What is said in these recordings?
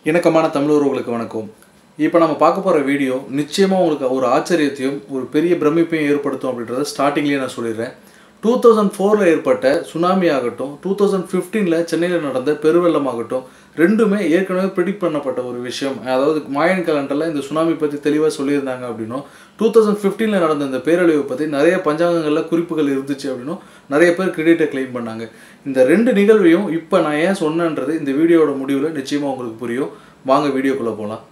இணக்கமான தமிழ் உறவுகளுக்கு வணக்கம் இப்போ நம்ம பார்க்க போகிற வீடியோ நிச்சயமாக உங்களுக்கு ஒரு ஆச்சரியத்தையும் ஒரு பெரிய பிரமிப்பையும் ஏற்படுத்தும் அப்படின்றத ஸ்டார்டிங்லேயே நான் சொல்லிடுறேன் டூ தௌசண்ட் ஃபோரில் ஏற்பட்ட சுனாமி ஆகட்டும் டூ தௌசண்ட் ஃபிஃப்டீனில் சென்னையில் நடந்த பெருவெள்ளம் ஆகட்டும் ரெண்டுமே ஏற்கனவே ப்ரிடிக்ட் பண்ணப்பட்ட ஒரு விஷயம் அதாவது மாயன் கலண்டரில் இந்த சுனாமி பற்றி தெளிவாக சொல்லியிருந்தாங்க அப்படின்னும் டூ தௌசண்ட் ஃபிஃப்டீனில் நடந்த இந்த பேரழிவை பற்றி நிறைய பஞ்சாங்கங்களில் குறிப்புகள் இருந்துச்சு அப்படின்னும் நிறைய பேர் கிரெடிட்டை கிளைம் பண்ணாங்க இந்த ரெண்டு நிகழ்வையும் இப்போ நான் ஏன் சொன்னேன்றது இந்த வீடியோவோட முடிவில் நிச்சயமாக உங்களுக்கு புரியும் வாங்க வீடியோக்குள்ளே போகலாம்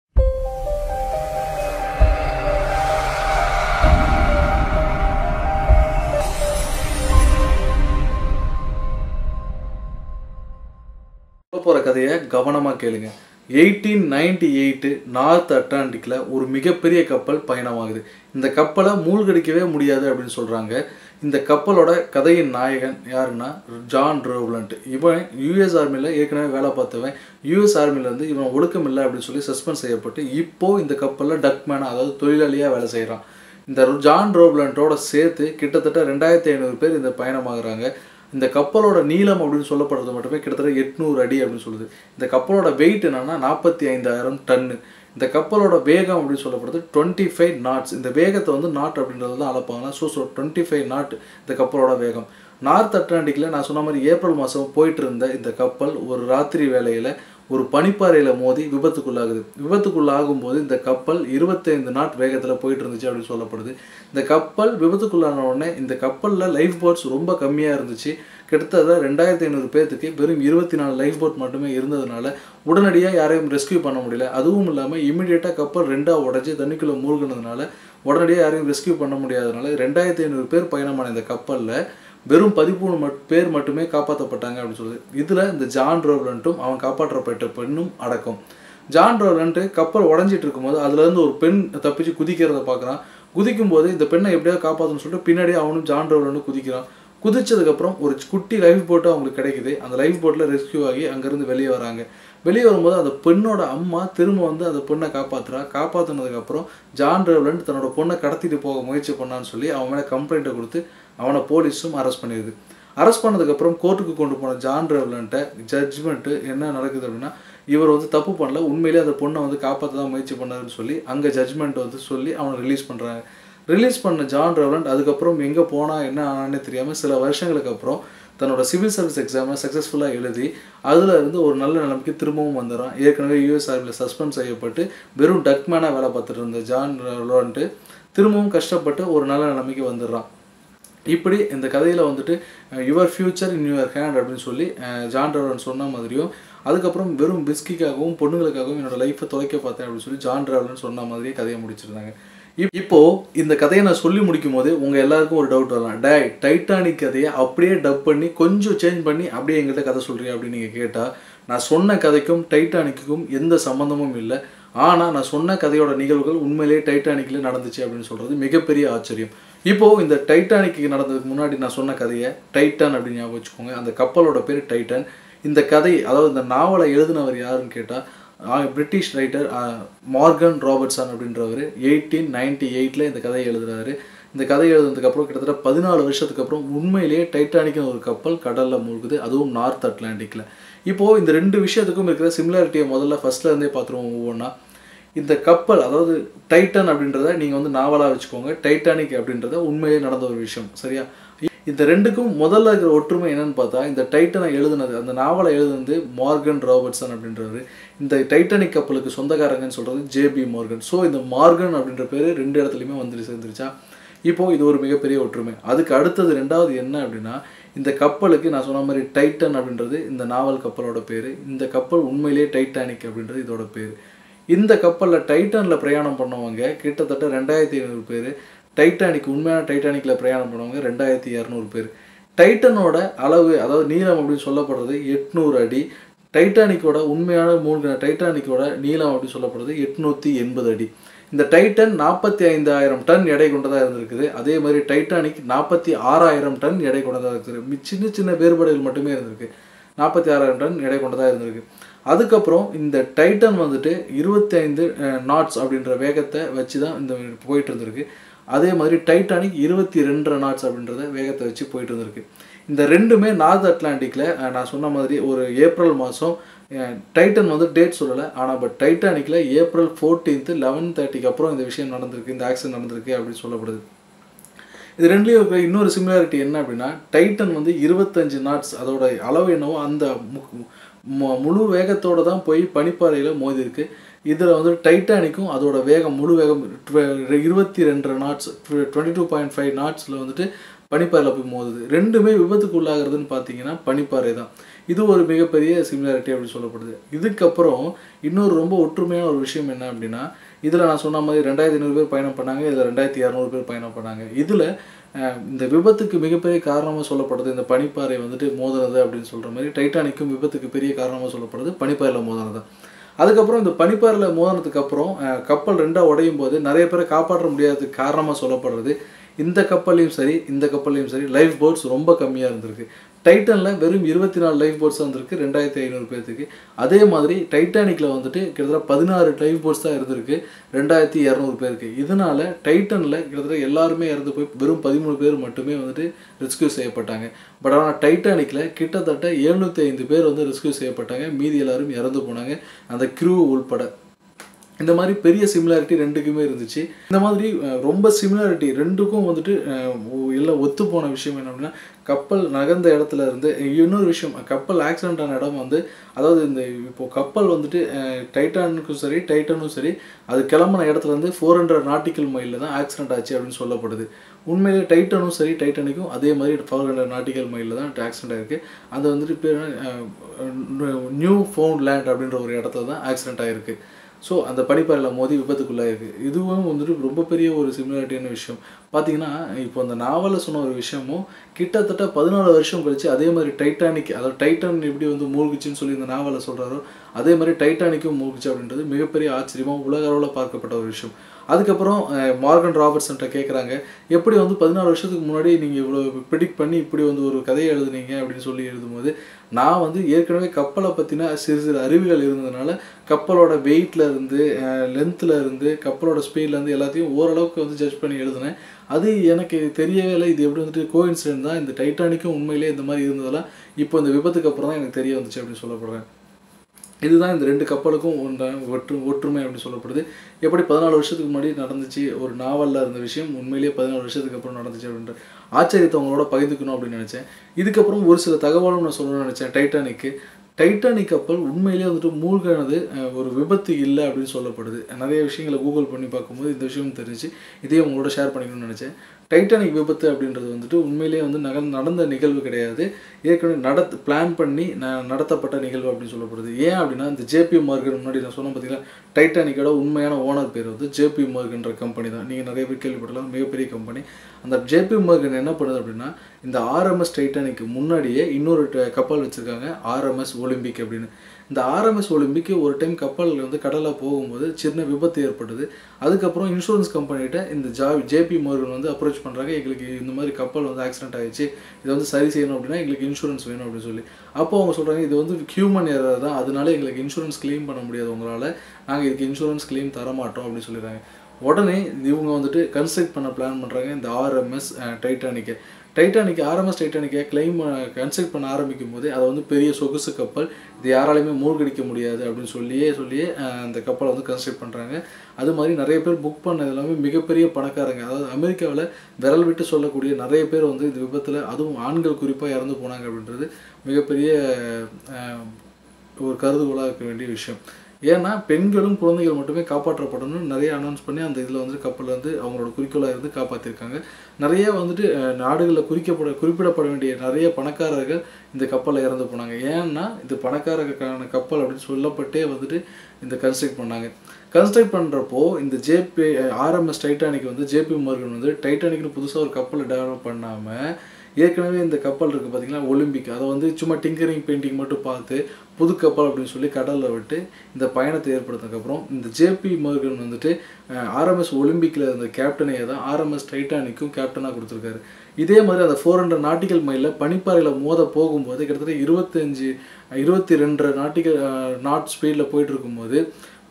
போகிற கதையை கவனமாக கேளுங்க எயிட்டீன் நைன்டி எயிட்டு நார்த் அட்லாண்டிக்கில் ஒரு மிகப்பெரிய கப்பல் பயணமாகுது இந்த கப்பலை மூழ்கடிக்கவே முடியாது அப்படின்னு சொல்கிறாங்க இந்த கப்பலோட கதையின் நாயகன் யாருன்னா ஜான் ரோவ்லண்ட் இவன் யூஎஸ் ஆர்மியில் ஏற்கனவே வேலை பார்த்தவன் யூஎஸ் ஆர்மிலேருந்து இவன் ஒழுக்கம் இல்லை அப்படின்னு சொல்லி சஸ்பெண்ட் செய்யப்பட்டு இப்போது இந்த கப்பலில் டக்மேனாக அதாவது தொழிலாளியாக வேலை செய்கிறான் இந்த ஜான் ரோவ்லண்டோட சேர்த்து கிட்டத்தட்ட ரெண்டாயிரத்தி ஐநூறு பேர் இந்த பயணமாகறாங்க இந்த கப்பலோட நீளம் அப்படின்னு சொல்லப்படுறது மட்டுமே கிட்டத்தட்ட எட்நூறு அடி அப்படின்னு சொல்லுது இந்த கப்பலோட வெயிட் என்னன்னா நாற்பத்தி ஐந்தாயிரம் டன்னு இந்த கப்பலோட வேகம் அப்படின்னு சொல்லப்படுறது டுவெண்ட்டி ஃபைவ் நாட்ஸ் இந்த வேகத்தை வந்து நாட் அப்படின்றது தான் அளப்பாங்க so so twenty five knot இந்த கப்பலோட வேகம் நார்த் அட்லாண்டிக்கில் நான் சொன்ன மாதிரி ஏப்ரல் மாதம் போயிட்டு இருந்த இந்த கப்பல் ஒரு ராத்திரி வேளையில் ஒரு பனிப்பாறையில் மோதி விபத்துக்குள்ளாகுது விபத்துக்குள்ளாகும் போது இந்த கப்பல் இருபத்தைந்து நாட் வேகத்தில் போயிட்டு இருந்துச்சு அப்படின்னு சொல்லப்படுது இந்த கப்பல் விபத்துக்குள்ளான உடனே இந்த கப்பலில் லைஃப் போட்ஸ் ரொம்ப கம்மியாக இருந்துச்சு கிட்டத்தட்ட ரெண்டாயிரத்தி ஐநூறு பேர்த்துக்கு வெறும் இருபத்தி நாலு லைஃப் போட் மட்டுமே இருந்ததுனால உடனடியாக யாரையும் ரெஸ்கியூ பண்ண முடியல அதுவும் இல்லாமல் இமீடியட்டாக கப்பல் ரெண்டாக உடஞ்சி தண்ணிக்குள்ளே மூழ்கினதுனால உடனடியாக யாரையும் ரெஸ்கியூ பண்ண முடியாதனால ரெண்டாயிரத்தி ஐநூறு பேர் பயணமான இந்த கப்பலில் வெறும் பதிமூணு மட் பேர் மட்டுமே காப்பாற்றப்பட்டாங்க அப்படின்னு சொல்லுது இதில் இந்த ஜான் ரோவ்லண்ட்டும் அவன் காப்பாற்றப்பட்ட பெண்ணும் அடக்கம் ஜான் ரோவ்லண்ட்டு கப்பல் உடஞ்சிட்டு இருக்கும்போது அதுலேருந்து ஒரு பெண் தப்பிச்சு குதிக்கிறத பார்க்குறான் குதிக்கும் போது இந்த பெண்ணை எப்படியாவது காப்பாற்றணும்னு சொல்லிட்டு பின்னாடியே அவனும் ஜான் ரோவ்லண்டும் குதிக்கிறான் குதிச்சதுக்கப்புறம் ஒரு குட்டி லைஃப் போட்டு அவங்களுக்கு கிடைக்குது அந்த லைஃப் போட்டில் ரெஸ்கியூ ஆகி அங்கேருந்து வெளியே வராங்க வெளியே வரும்போது அந்த பெண்ணோட அம்மா திரும்ப வந்து அந்த பொண்ணை காப்பாற்றுறா காப்பாற்றினதுக்கப்புறம் ஜான் ரேவ்லண்ட் தன்னோட பொண்ணை கடத்திட்டு போக முயற்சி பண்ணான்னு சொல்லி அவன் மேலே கம்ப்ளைண்ட்டை கொடுத்து அவனை போலீஸும் அரெஸ்ட் பண்ணிடுது அரெஸ்ட் பண்ணதுக்கப்புறம் கோர்ட்டுக்கு கொண்டு போன ஜான் ரேவ்லண்ட்டை ஜட்ஜ்மெண்ட்டு என்ன நடக்குது அப்படின்னா இவர் வந்து தப்பு பண்ணல உண்மையிலே அந்த பொண்ணை வந்து காப்பாற்ற தான் முயற்சி பண்ணாருன்னு சொல்லி அங்கே ஜட்ஜ்மெண்ட் வந்து சொல்லி அவனை ரிலீஸ் பண்ணுறாங்க ரிலீஸ் பண்ண ஜான் ரெவலண்ட் அதுக்கப்புறம் எங்கே போனால் என்ன ஆனான்னு தெரியாமல் சில வருஷங்களுக்கு அப்புறம் தன்னோட சிவில் சர்வீஸ் எக்ஸாமை சக்ஸஸ்ஃபுல்லாக எழுதி அதில் இருந்து ஒரு நல்ல நிலைமைக்கு திரும்பவும் வந்துடுறான் ஏற்கனவே யூஎஸ் ஆர்மியில் சஸ்பெண்ட் செய்யப்பட்டு வெறும் டக்மேனாக வேலை பார்த்துட்டு இருந்த ஜான் ரெவலண்ட்டு திரும்பவும் கஷ்டப்பட்டு ஒரு நல்ல நிலைமைக்கு வந்துடுறான் இப்படி இந்த கதையில் வந்துட்டு your future in your hand அப்படின்னு சொல்லி ஜான் ரெவலன் சொன்ன மாதிரியும் அதுக்கப்புறம் வெறும் பிஸ்கிக்காகவும் பொண்ணுங்களுக்காகவும் என்னோட லைஃப்பை தொலைக்க பார்த்தேன் அப்படின்னு சொல்லி ஜான் ரெவலன் சொன்ன மாதிரியே கதையை முடிச்சிருந்தாங்க இப்போ இந்த கதையை நான் சொல்லி முடிக்கும் போது உங்க எல்லாருக்கும் ஒரு டவுட் வரலாம் டே டைட்டானிக் கதையை அப்படியே டப் பண்ணி கொஞ்சம் சேஞ்ச் பண்ணி அப்படியே எங்கிட்ட கதை சொல்றியா அப்படின்னு நீங்க கேட்டா நான் சொன்ன கதைக்கும் டைட்டானிக்கும் எந்த சம்மந்தமும் இல்லை ஆனால் நான் சொன்ன கதையோட நிகழ்வுகள் உண்மையிலேயே டைட்டானிக்கில் நடந்துச்சு அப்படின்னு சொல்றது மிகப்பெரிய ஆச்சரியம் இப்போ இந்த டைட்டானிக்கு நடந்ததுக்கு முன்னாடி நான் சொன்ன கதையை டைட்டான் அப்படின்னு ஞாபகம் வச்சுக்கோங்க அந்த கப்பலோட பேர் டைட்டன் இந்த கதை அதாவது இந்த நாவலை எழுதினவர் யாருன்னு கேட்டால் பிரிட்டிஷ் ரைட்டர் மார்கன் ராபர்ட்சன் அப்படின்றவர் எயிட்டீன் நைன்டி எயிட்டில் இந்த கதையை எழுதுறாரு இந்த கதை எழுதுனதுக்கப்புறம் கிட்டத்தட்ட பதினாலு வருஷத்துக்கு அப்புறம் உண்மையிலேயே டைட்டானிக்னு ஒரு கப்பல் கடலில் மூழ்குது அதுவும் நார்த் அட்லாண்டிக்கில் இப்போது இந்த ரெண்டு விஷயத்துக்கும் இருக்கிற சிமிலாரிட்டியை முதல்ல ஃபஸ்ட்டில் இருந்தே பார்த்துருவோம் ஒவ்வொன்றா இந்த கப்பல் அதாவது டைட்டன் அப்படின்றத நீங்கள் வந்து நாவலாக வச்சுக்கோங்க டைட்டானிக் அப்படின்றத உண்மையிலே நடந்த ஒரு விஷயம் சரியா இந்த ரெண்டுக்கும் முதல்ல இருக்கிற ஒற்றுமை என்னன்னு பார்த்தா இந்த டைட்டனை எழுதுனது அந்த நாவலை எழுதுனது மார்கன் ராபர்ட்சன் அப்படின்றவர் இந்த டைட்டானிக் கப்பலுக்கு சொந்தக்காரங்கன்னு சொல்கிறது ஜேபி மார்கன் ஸோ இந்த மார்கன் அப்படின்ற பேர் ரெண்டு இடத்துலையுமே வந்துட்டு சேர்ந்துருச்சா இப்போது இது ஒரு மிகப்பெரிய ஒற்றுமை அதுக்கு அடுத்தது ரெண்டாவது என்ன அப்படின்னா இந்த கப்பலுக்கு நான் சொன்ன மாதிரி டைட்டன் அப்படின்றது இந்த நாவல் கப்பலோட பேர் இந்த கப்பல் உண்மையிலேயே டைட்டானிக் அப்படின்றது இதோட பேர் இந்த கப்பலில் டைட்டனில் பிரயாணம் பண்ணவங்க கிட்டத்தட்ட ரெண்டாயிரத்தி ஐநூறு பேர் டைட்டானிக் உண்மையான டைட்டானிக்கில் பிரயாணம் பண்ணவங்க ரெண்டாயிரத்தி இரநூறு பேர் டைட்டனோட அளவு அதாவது நீளம் அப்படின்னு சொல்லப்படுறது எட்நூறு அடி டைட்டானிக்கோட உண்மையான மூழ்கின டைட்டானிக்கோட நீளம் அப்படின்னு சொல்லப்படுறது எட்நூற்றி எண்பது அடி இந்த டைட்டன் நாற்பத்தி ஐந்தாயிரம் டன் எடை கொண்டதாக இருந்திருக்குது அதே மாதிரி டைட்டானிக் நாற்பத்தி ஆறாயிரம் டன் எடை கொண்டதாக இருக்குது சின்ன சின்ன வேறுபாடுகள் மட்டுமே இருந்திருக்கு நாற்பத்தி ஆறாயிரம் டன் எடை கொண்டதாக இருந்திருக்கு அதுக்கப்புறம் இந்த டைட்டன் வந்துட்டு இருபத்தி ஐந்து நாட்ஸ் அப்படின்ற வேகத்தை வச்சு தான் இந்த போயிட்டு இருந்திருக்கு அதே மாதிரி டைட்டானிக் இருபத்தி ரெண்டரை நாட்ஸ் அப்படின்றத வேகத்தை வச்சு போயிட்டு இருந்திருக்கு இந்த ரெண்டுமே நார்த் அட்லாண்டிக்கில் நான் சொன்ன மாதிரி ஒரு ஏப்ரல் மாதம் டைட்டன் வந்து டேட் சொல்லலை ஆனால் பட் டைட்டானிக்கில் ஏப்ரல் ஃபோர்டீன்த்து லெவன் தேர்ட்டிக்கு அப்புறம் இந்த விஷயம் நடந்திருக்கு இந்த ஆக்சிடென்ட் நடந்திருக்கு அப்படின்னு சொல்லப்படுது இது ரெண்டுலேயும் இருக்கிற இன்னொரு சிமிலாரிட்டி என்ன அப்படின்னா டைட்டன் வந்து இருபத்தஞ்சு நாட்ஸ் அதோட அளவு என்னவோ அந்த மு- மு- முழு வேகத்தோட தான் போய் பனிப்பாறையில் மோதி இருக்கு இதில் வந்து டைட்டானிக்கும் அதோட வேகம் முழு வேகம் டுவ- இருபத்தி ரெண்டரை knots twenty two point five நாட்ஸில் வந்துட்டு பனிப்பாறையில் போய் மோதுது ரெண்டுமே விபத்துக்கு உள்ளாகிறதுன்னு பார்த்தீங்கன்னா பனிப்பாறை தான் இது ஒரு மிகப்பெரிய சிமிலாரிட்டி அப்படின்னு சொல்லப்படுது இதுக்கப்புறம் இன்னொரு ரொம்ப ஒற்றுமையான ஒரு விஷயம் என்ன அப்படின்னா இதில் நான் சொன்ன மாதிரி ரெண்டாயிரத்தி ஐநூறு பேர் பயணம் பண்ணாங்க இதில் ரெண்டாயிரத்தி இரநூறு பேர் பயணம் பண்ணாங்க இதில் இந்த விபத்துக்கு மிகப்பெரிய காரணமாக சொல்லப்படுது இந்த பனிப்பாறை வந்துட்டு மோதினது அப்படின்னு சொல்கிற மாதிரி டைட்டானிக்கும் விபத்துக்கு பெரிய காரணமாக சொல்லப்படுது பனிப்பாறையில் மோதினது அதுக்கப்புறம் இந்த பனிப்பாறையில் மோதினதுக்கு அப்புறம் அஹ், கப்பல் ரெண்டாக உடையும் போது நிறைய பேரை காப்பாற்ற முடியாததுக்கு காரணமாக சொல்லப்படுறது இந்த கப்பல்லையும் சரி இந்த கப்பல்லையும் சரி லைஃப் போட்ஸ் ரொம்ப கம்மியாக இருந்திருக்கு டைட்டனில் வெறும் இருபத்தி நாலு லைஃப் போட்ஸ் வந்திருக்கு ரெண்டாயிரத்தி ஐநூறு பேர்த்துக்கு அதே மாதிரி டைட்டானிக்கில் வந்துட்டு கிட்டத்தட்ட பதினாறு லைஃப் போட்ஸ் தான் இருந்திருக்கு ரெண்டாயிரத்தி இரநூறு பேருக்கு இதனால டைட்டனில் கிட்டத்தட்ட எல்லாருமே இறந்து போய் வெறும் பதிமூணு பேர் மட்டுமே வந்துட்டு ரெஸ்கியூ செய்யப்பட்டாங்க பட் ஆனால் டைட்டானிக்கில் கிட்டத்தட்ட எழுநூற்றி ஐந்து பேர் வந்து ரெஸ்கியூ செய்யப்பட்டாங்க மீதி எல்லாரும் இறந்து போனாங்க அந்த க்ரூ உள்பட இந்த மாதிரி பெரிய சிமிலாரிட்டி ரெண்டுக்குமே இருந்துச்சு இந்த மாதிரி அஹ், ரொம்ப சிமிலாரிட்டி ரெண்டுக்கும் வந்துட்டு அஹ், ஒ- எல்லாம் ஒத்து போன விஷயம் என்ன அப்படின்னா கப்பல் நகர்ந்த இடத்துல இருந்து இன்னொரு விஷயம் கப்பல் ஆக்சிடென்ட் ஆன இடம் வந்து அதாவது இந்த இப்போ கப்பல் வந்துட்டு அஹ், டைட்டானுக்கும் சரி டைட்டனும் சரி அது கிளம்பின இடத்துல இருந்து ஃபோர் ஹண்ட்ரட் நாட்டிக்கல் மைலில் தான் ஆக்சிடென்ட் ஆச்சு அப்படின்னு சொல்லப்படுது உண்மையிலே டைட்டனும் சரி டைட்டனுக்கும் அதே மாதிரி ஃபோர் ஹண்ட்ரட் நாட்டிக்கல் மைலில் தான் ஆக்சிடென்ட் ஆயிருக்கு அது வந்துட்டு பேர் நியூ ஃபவுண்ட் லேண்ட் அப்படின்ற ஒரு இடத்துல தான் ஆக்சிடென்ட் ஆயிருக்கு ஸோ அந்த பனிப்பாறையில் மோதி விபத்துக்குள்ளாயிருக்கு இதுவும் வந்துட்டு ரொம்ப பெரிய ஒரு சிமிலாரிட்டியான விஷயம் பார்த்தீங்கன்னா இப்போ அந்த நாவலில் சொன்ன ஒரு விஷயமும் கிட்டத்தட்ட பதினாலு வருஷம் கழிச்சு அதே மாதிரி டைட்டானிக் அதாவது டைட்டன் எப்படி வந்து மூழ்கிச்சுன்னு சொல்லி இந்த நாவலில் சொல்கிறாரோ அதே மாதிரி டைட்டானிக்கும் மூழ்கிச்சு அப்படின்றது மிகப்பெரிய ஆச்சரியமாக உலக அளவில் பார்க்கப்பட்ட ஒரு விஷயம் அதுக்கப்புறம் அஹ், மார்கன் ராபர்ட்ஸன்ட்ட கேட்குறாங்க எப்படி வந்து பதினாலு வருஷத்துக்கு முன்னாடி நீங்கள் இவ்வளோ ப்ரிடிக்ட் பண்ணி இப்படி வந்து ஒரு கதையை எழுதுனீங்க அப்படின்னு சொல்லி எழுதும்போது நான் வந்து ஏற்கனவே கப்பலை பற்றின சிறு சிறு அறிவுகள் இருந்ததுனால கப்பலோட வெயிட்ல இருந்து லென்த்தில் இருந்து கப்பலோட ஸ்பீட்ல இருந்து எல்லாத்தையும் ஓரளவுக்கு வந்து ஜட்ஜ் பண்ணி எழுதினேன் அது எனக்கு தெரியவே இல்லை இது எப்படி வந்துட்டு கோ தான் இந்த டைட்டானிக்கும் உண்மையிலேயே இந்த மாதிரி இருந்ததெல்லாம் இப்போ இந்த விபத்துக்கு அப்புறம் தான் எனக்கு தெரிய வந்துச்சு அப்படின்னு சொல்லப்படுறேன் இதுதான் இந்த ரெண்டு கப்பலுக்கும் ஒன்றா ஒற்று ஒற்றுமை அப்படின்னு சொல்லப்படுது எப்படி பதினாலு வருஷத்துக்கு முன்னாடி நடந்துச்சு ஒரு நாவலில் இருந்த விஷயம் உண்மையிலேயே பதினாலு வருஷத்துக்கு அப்புறம் நடந்துச்சு அப்படின்ற ஆச்சரியத்தை உங்களோட பகிர்ந்துக்கணும் அப்படின்னு நினச்சேன் இதுக்கப்புறம் ஒரு சில தகவலும் நான் சொல்லணும்னு நினச்சேன் டைட்டானிக்கு டைட்டானிக் கப்பல் உண்மையிலேயே வந்துட்டு மூழ்கினது அஹ், ஒரு விபத்து இல்லை அப்படின்னு சொல்லப்படுது நிறைய விஷயங்களை கூகுள் பண்ணி பார்க்கும்போது இந்த விஷயம் தெரிஞ்சு இதையும் உங்களோட ஷேர் பண்ணிக்கணும்னு நினச்சேன் டைட்டானிக் விபத்து அப்படின்றது வந்துட்டு உண்மையிலேயே வந்து நக நடந்த நிகழ்வு கிடையாது ஏற்கனவே நடத் பிளான் பண்ணி ந நடத்தப்பட்ட நிகழ்வு அப்படின்னு சொல்லப்படுது ஏன் அப்படின்னா இந்த ஜேபி மார்கன் முன்னாடி நான் சொன்னேன் பார்த்தீங்கன்னா டைட்டானிக்கோட உண்மையான ஓனர் பேர் வந்து ஜேபி மார்கன்ற கம்பெனி தான் நீங்கள் நிறைய பேர் கேள்விப்பட்டலாம் மிகப்பெரிய கம்பெனி அந்த ஜேபி மார்கன் என்ன பண்ணுது அப்படின்னா இந்த ஆர்எம்எஸ் டைட்டானிக்கு முன்னாடியே இன்னொரு ட- கப்பல் வச்சுருக்காங்க ஆர்எம்எஸ் ஒலிம்பிக் அப்படின்னு இந்த ஆர்எம்எஸ் ஒலிம்பிக் ஒரு டைம் கப்பல் வந்து கடலில் போகும்போது சின்ன விபத்து ஏற்பட்டது அதுக்கப்புறம் இன்சூரன்ஸ் கம்பெனிகிட்ட இந்த ஜா ஜேபி மோர்கன் வந்து அப்ரோச் பண்ணுறாங்க எங்களுக்கு இந்த மாதிரி கப்பல் வந்து ஆக்சிடென்ட் ஆயிடுச்சு இதை வந்து சரி செய்யணும் அப்படின்னா எங்களுக்கு இன்சூரன்ஸ் வேணும் அப்படின்னு சொல்லி அப்போ அவங்க சொல்கிறாங்க இது வந்து ஹியூமன் எரர் தான் அதனால எங்களுக்கு இன்சூரன்ஸ் க்ளைம் பண்ண முடியாது உங்களால் நாங்கள் இதுக்கு இன்சூரன்ஸ் க்ளைம் தர மாட்டோம் அப்படின்னு சொல்லிடுறாங்க உடனே இவங்க வந்துட்டு கன்ஸ்ட்ரக்ட் பண்ண பிளான் பண்ணுறாங்க இந்த ஆர்எம்எஸ் டைட்டானிக்கை டைட்டானிக் ஆர்எம்எஸ் டைட்டானிக்கை கிளைம் கன்ஸ்ட்ரக்ட் பண்ண ஆரம்பிக்கும் போதே அதை வந்து பெரிய சொகுசு கப்பல் இது யாராலையுமே மூழ்கடிக்க முடியாது அப்படின்னு சொல்லியே சொல்லியே அஹ், அந்த கப்பலை வந்து கன்ஸ்ட்ரக்ட் பண்ணுறாங்க அது மாதிரி நிறைய பேர் புக் பண்ணது எல்லாமே மிகப்பெரிய பணக்காரங்க அதாவது அமெரிக்காவில் விரல் விட்டு சொல்லக்கூடிய நிறைய பேர் வந்து இந்த விபத்தில் அதுவும் ஆண்கள் குறிப்பாக இறந்து போனாங்க அப்படின்றது மிகப்பெரிய அஹ், ஒரு கருதுகோளாக இருக்க வேண்டிய விஷயம் ஏன்னா பெண்களும் குழந்தைகள் மட்டுமே காப்பாற்றப்படணும்னு நிறைய அனௌன்ஸ் பண்ணி அந்த இதில் வந்து கப்பலில் வந்து அவங்களோட குறிக்கோளாக இருந்து காப்பாற்றிருக்காங்க நிறைய வந்துட்டு அஹ், நாடுகளில் குறிக்கப்பட குறிப்பிடப்பட வேண்டிய நிறைய பணக்காரர்கள் இந்த கப்பலில் இறந்து போனாங்க ஏன்னா இது பணக்காரருக்கான கப்பல் அப்படின்னு சொல்லப்பட்டே வந்துட்டு இந்த கன்ஸ்ட்ரக்ட் பண்ணாங்க கன்ஸ்ட்ரக்ட் பண்ணுறப்போ இந்த ஜேபி ஆர்எம்எஸ் டைட்டானிக் வந்து ஜேபி மார்கன் வந்து டைட்டானிக்னு புதுசாக ஒரு கப்பலை டெவலப் பண்ணாமல் ஏற்கனவே இந்த கப்பல் இருக்குது பார்த்தீங்கன்னா ஒலிம்பிக் அதை வந்து சும்மா டிங்கரிங் பெயிண்டிங் மட்டும் பார்த்து புது கப்பல் அப்படின்னு சொல்லி கடலில் விட்டு இந்த பயணத்தை ஏற்படுத்தினதுக்கப்புறம் இந்த ஜேபி மர்கன் வந்துட்டு ஆர்எம்எஸ் ஒலிம்பிக்கில் இருந்த கேப்டனையே தான் ஆர்எம்எஸ் டைட்டானிக்கும் கேப்டனாக கொடுத்துருக்காரு இதே மாதிரி அந்த ஃபோர் ஹண்ட்ரட் நாட்டிக்கல் மைலில் பனிப்பாறையில் மோத போகும்போது கிட்டத்தட்ட இருபத்தஞ்சு இருபத்தி ரெண்டு நாட்டிக்கல் நாட் ஸ்பீடில் போயிட்டு இருக்கும்போது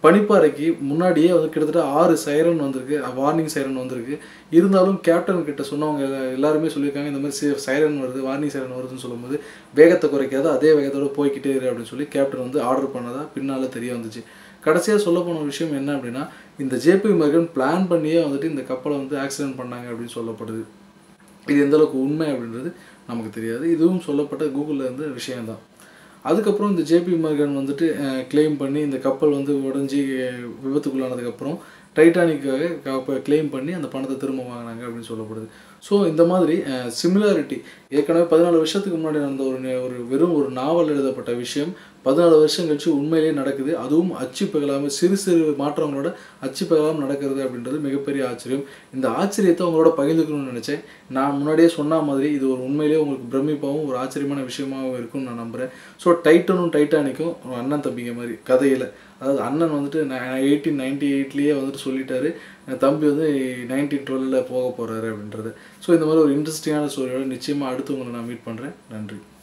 பனிப்பாறைக்கு முன்னாடியே வந்து கிட்டத்தட்ட ஆறு சைரன் வந்திருக்கு வார்னிங் சைரன் வந்திருக்கு இருந்தாலும் கேப்டன் கிட்ட சொன்னவங்க எல்லா- எல்லாருமே சொல்லியிருக்காங்க இந்த மாதிரி சைரன் வருது வார்னிங் சைரன் வருதுன்னு சொல்லும்போது வேகத்தை குறைக்காத அதே வேகத்தோட போய்க்கிட்டே இரு அப்படின்னு சொல்லி கேப்டன் வந்து ஆர்டர் பண்ணதா பின்னால் தெரிய வந்துச்சு கடைசியாக சொல்ல போன விஷயம் என்ன அப்படின்னா இந்த ஜேபி மர்கன் பிளான் பண்ணியே வந்துட்டு இந்த கப்பலை வந்து ஆக்சிடென்ட் பண்ணாங்க அப்படின்னு சொல்லப்படுது இது எந்த அளவுக்கு உண்மை அப்படின்றது நமக்கு தெரியாது இதுவும் சொல்லப்பட்ட கூகுளில் இருந்த விஷயம்தான் அதுக்கப்புறம் இந்த ஜேபி மர்கன் வந்துட்டு க்ளைம் பண்ணி இந்த கப்பல் வந்து உடஞ்சி அஹ், விபத்துக்குள்ளானதுக்கப்புறம் டைட்டானிக்காக கப்ப க்ளைம் பண்ணி அந்த பணத்தை திரும்ப வாங்கினாங்க அப்படின்னு சொல்லப்படுது ஸோ இந்த மாதிரி சிமிலாரிட்டி ஏற்கனவே பதினாலு வருஷத்துக்கு முன்னாடி நடந்த ஒரு நே- ஒரு வெறும் ஒரு நாவல் எழுதப்பட்ட விஷயம் பதினாலு வருஷம் கழிச்சு உண்மையிலேயே நடக்குது அதுவும் அச்சு பகலாமல் சிறு சிறு மாற்றங்களோட அச்சு பகலாமல் நடக்கிறது அப்படின்றது மிகப்பெரிய ஆச்சரியம் இந்த ஆச்சரியத்தை உங்களோட பகிர்ந்துக்கணும்னு நினச்சேன் நான் முன்னாடியே சொன்ன மாதிரி இது ஒரு உண்மையிலேயே உங்களுக்கு பிரமிப்பாகவும் ஒரு ஆச்சரியமான விஷயமாகவும் இருக்கும்னு நான் நம்புகிறேன் ஸோ டைட்டனும் டைட்டானிக்கும் ஒரு அண்ணன் தம்பிங்க மாதிரி கதையில் அதாவது அண்ணன் வந்துட்டு எயிட்டீன் நைன்டி எயிட்லேயே வந்துட்டு சொல்லிட்டாரு என் தம்பி வந்து நைன்டீன் டுவெலில் போக போகிறாரு அப்படின்றது ஸோ இந்த மாதிரி ஒரு இன்ட்ரெஸ்டிங்கான ஸ்டோரியோட நிச்சயமாக அடுத்து உங்களை நான் மீட் பண்ணுறேன் நன்றி